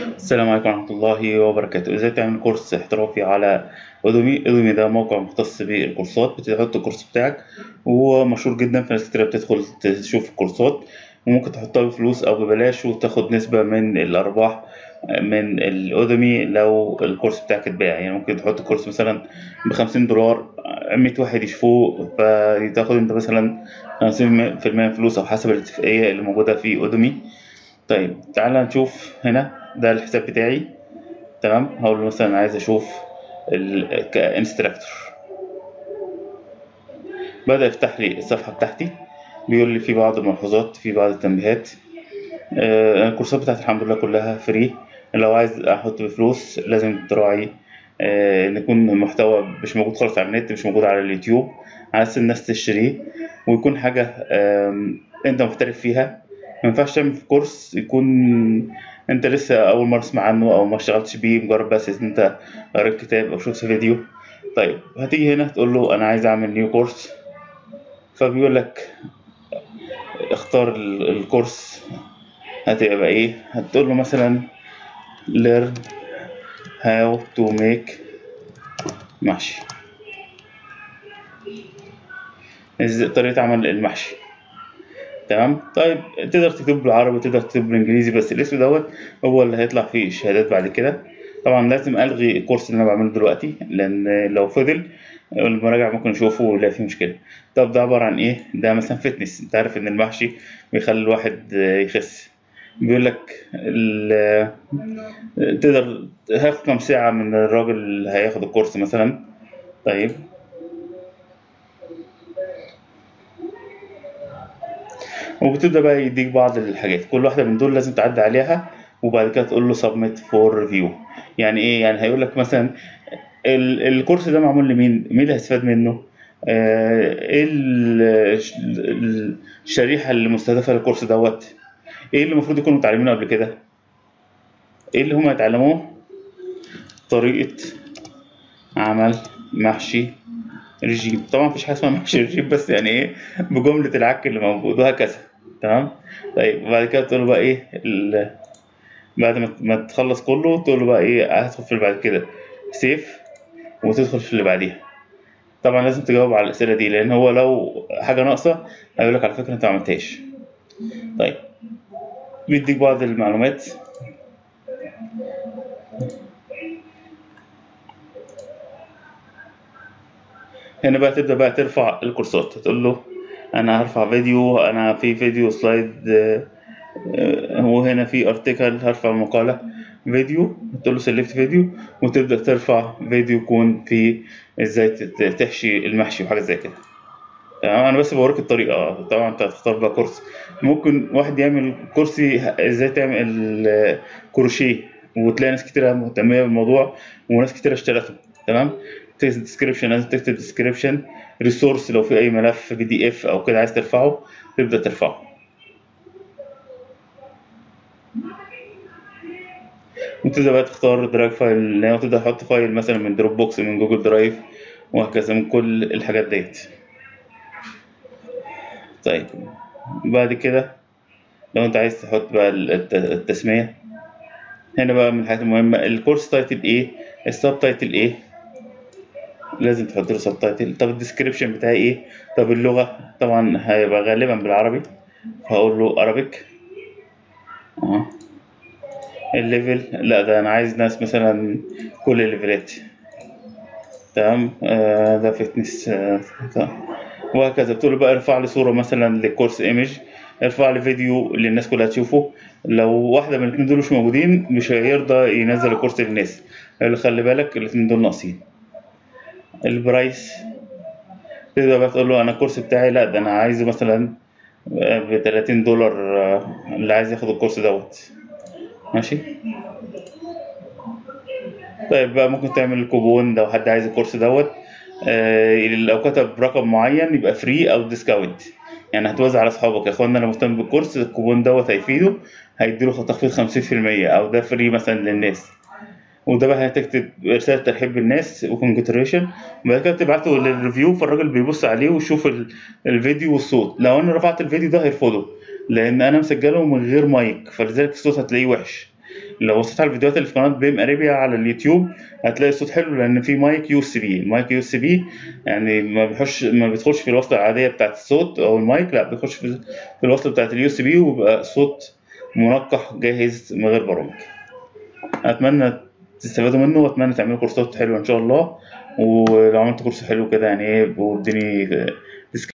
السلام عليكم ورحمة الله وبركاته ازاي تعمل كورس احترافي على اودومي اودومي ده موقع مختص بالكورسات بتحط الكورس بتاعك وهو مشهور جدا في ناس كتير بتدخل تشوف الكورسات وممكن تحطها بفلوس او ببلاش وتاخد نسبة من الارباح من الاودومي لو الكورس بتاعك اتباع يعني ممكن تحط الكورس مثلا بخمسين دولار مية واحد يشوفوه فتاخد انت مثلا خمسين في المية فلوس او حسب الاتفاقية اللي موجودة في اودومي طيب تعالى نشوف هنا ده الحساب بتاعي تمام هقول له مثلا عايز اشوف ال- كانستراكتور بدأ يفتح لي الصفحة بتاعتي بيقول لي في بعض الملحوظات في بعض التنبيهات آه، الكورسات بتاعتي الحمد لله كلها فري لو عايز احط بفلوس لازم تراعي آه، ان يكون المحتوى مش موجود خالص على النت مش موجود على اليوتيوب على اساس الناس تشتريه ويكون حاجة آم، انت محترف فيها ما ينفعش تعمل في كورس يكون انت لسه اول مره تسمع عنه او ما اشتغلتش بيه مجرد بس ان انت قريت كتاب او شفت فيديو طيب هتيجي هنا تقول له انا عايز اعمل نيو كورس فبيقول لك اختار ال- الكورس هتبقى ايه هتقول له مثلا learn how to make محشي ازاي طريقة عمل المحشي تمام طيب تقدر تكتب بالعربي تقدر تكتب بالانجليزي بس الاسم دوت هو اللي هيطلع فيه الشهادات بعد كده طبعا لازم الغي الكورس اللي انا بعمله دلوقتي لان لو فضل المراجع ممكن يشوفه ويلاقي فيه مشكله طب ده عباره عن ايه ده مثلا فتنس انت عارف ان المحشي بيخلي الواحد يخس بيقول لك ال- تقدر هاخد كام ساعه من الراجل اللي هياخد الكورس مثلا طيب وبتبدأ بقى يديك بعض الحاجات كل واحدة من دول لازم تعدي عليها وبعد كده تقول له submit for review يعني ايه يعني هيقول لك مثلا ال- الكورس ده معمول لمين مين اللي هيستفاد منه آه، ايه ال- ال- الشريحة اللي مستهدفة للكورس دوت ايه اللي المفروض يكونوا متعلمينه قبل كده ايه اللي هم يتعلموه طريقة عمل محشي رجيم طبعا مفيش حاجه اسمها محشي رجيم بس يعني ايه بجمله العك اللي موجود وهكذا تمام طيب وبعد كده تقول له بقى ايه ال... بعد ما ما تخلص كله تقول له بقى ايه هدخل في اللي بعد كده سيف وتدخل في اللي بعديها طبعا لازم تجاوب على الاسئله دي لان هو لو حاجه ناقصه هيقول لك على فكره انت ما عملتهاش طيب بيديك بعض المعلومات هنا بقى تبدأ بقى ترفع الكورسات تقول له أنا هرفع فيديو أنا في فيديو سلايد آه، آه، وهنا في ارتكل هرفع مقالة فيديو تقول له سيلكت فيديو وتبدأ ترفع فيديو يكون في ازاي تت- تحشي المحشي وحاجة زي كده تمام انا بس بوريك الطريقة طبعا انت هتختار بقى كورس ممكن واحد يعمل كرسي ازاي تعمل آه، كروشيه وتلاقي ناس كتيرة مهتمية بالموضوع وناس كتيرة اشترته تمام تكتب ديسكريبشن لازم تكتب ديسكريبشن ريسورس لو في اي ملف بي دي اف او كده عايز ترفعه تبدأ ترفعه وتبدأ بقى تختار درايف فايل لو تبدأ تحط فايل مثلا من دروب بوكس من جوجل درايف وهكذا من كل الحاجات ديت طيب بعد كده لو انت عايز تحط بقى الت- التسمية هنا بقى من الحاجات المهمة الكورس تايتل ايه السب تايتل ايه لازم تحط له سب تايتل طب الديسكريبشن بتاعي ايه طب اللغة طبعا هيبقى غالبا بالعربي هقول له Arabic اه الليفل لا ده انا عايز ناس مثلا كل الليفلات تمام آه ده فتنس آه تمام. وهكذا بتقول له بقى ارفع لي صورة مثلا للكورس ايمج ارفع لي فيديو اللي الناس كلها تشوفه لو واحدة من الاتنين دول مش موجودين مش هيرضى ينزل الكورس للناس يقول له خلي بالك الاتنين دول ناقصين البرايس تقدر بقى تقول له انا الكورس بتاعي لا ده انا عايزه مثلا ب 30 دولار آه، اللي عايز ياخد الكورس دوت ماشي طيب بقى ممكن تعمل كوبون لو حد عايز الكورس دوت آه، لو كتب رقم معين يبقى فري او ديسكاونت يعني هتوزع على اصحابك يا اخوانا انا مهتم بالكورس الكوبون دوت هيفيده هيديله تخفيض 50% او ده فري مثلا للناس وده بقى هتكتب رسالة ترحيب بالناس وكونجريشن وبعد كده تبعته للريفيو فالراجل بيبص عليه ويشوف ال- الفيديو والصوت لو انا رفعت الفيديو ده هيرفضه لان انا مسجله من غير مايك فلذلك الصوت هتلاقيه وحش لو بصيت على الفيديوهات اللي في قناه بيم اريبيا على اليوتيوب هتلاقي الصوت حلو لان في مايك يو اس بي المايك يو اس بي يعني ما بيخش ما بيدخلش في الوصله العاديه بتاعت الصوت او المايك لا بيخش في في الوصله بتاعت اليو اس بي ويبقى صوت منقح جاهز من غير برامج اتمنى تستفادوا منه واتمنى تعملوا كورسات حلوه ان شاء الله ولو عملت كورس حلو كده يعني ايه اديني